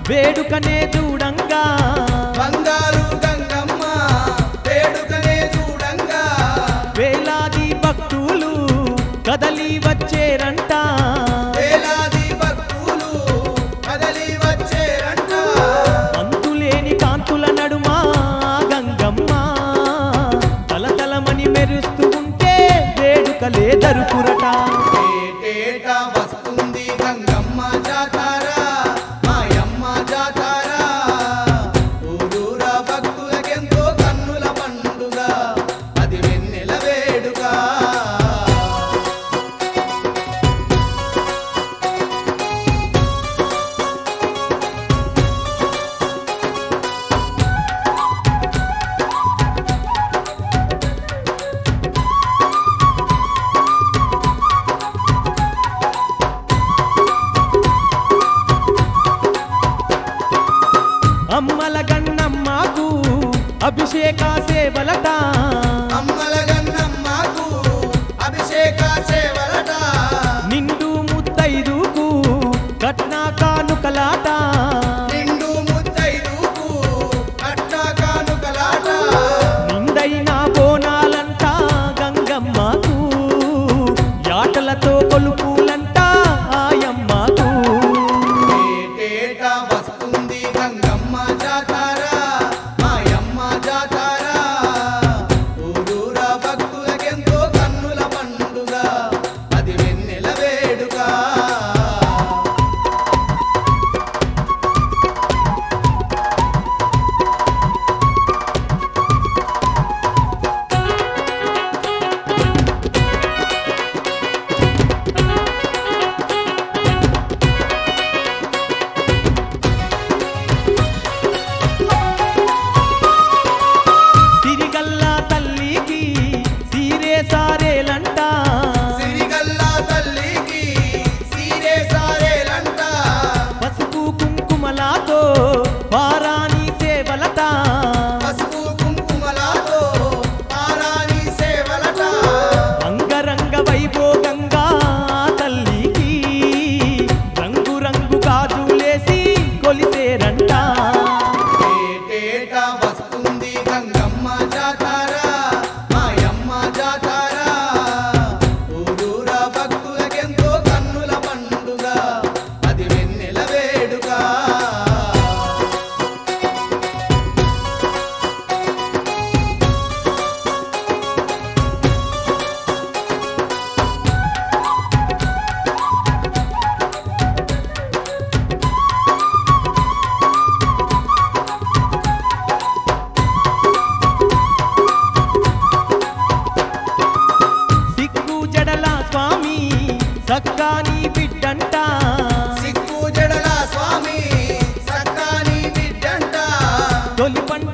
వేడుకనే చూడంగా బంగారు గంగమ్మ వేడుకనే చూడంగా వేలాది భక్తులు కదలి వచ్చేరంట వేలాది భక్తులు కదలి వచ్చేరంట అంతులేని కాంతుల నడుమ గంగమ్మ తలతలమని మెరుస్తూ ఉంటే వేడుకలే దరుపురట ఏటేటా వస్తుంది గంగమ్మ జాతార మాయమ్మ జాతార ఊరూరా భక్తులకెంతో కన్నుల పండుగ అది వెన్నెల వేడుక అమ్మల గన్నమ్మకు అభిషేక సేవలట అమ్మల గన్నమ్మకు అభిషేక సేవలట నిండు ముత్తైదుకు కట్న కానుకలాట నిండు ముత్తైదుకు కట్ట కానుకలాట నిండైన బోనాలంట గంగమ్మకు యాటలతో కొలుపులంట ఆయమ్మకు ఏటేటా వస్తుంది గంగమ్మ జాతార మాయమ్మ జాతార ఊరూరా భక్తులకెంతో కన్నుల పండుగ అది వెన్నెల వేడుక సిరిగల్లా తల్లికి సీరే సారేలంట సిరిగల్లా తల్లికి సీరే సారేలంట పసుపు కుంకుమలాతో వారాని సేవలట పసుపు కుంకుమలాతో పారాణి సేవలట అంగరంగ వైభోగంగా తల్లికి రంగు రంగు గాజులేసి కొలిసేరంట ఏటేటా వస్తుంది గంగమ్మ జాతార మాయమ్మ జాతార ఊరూరా భక్తులకెంతో కన్నుల పండుగ అది వెన్నెల వేడుక సిగ్గు జడల స్వామి సక్కాని బిడ్డంట సిక్కు జడల స్వామి సక్కాని బిడ్డంట తొలి పంట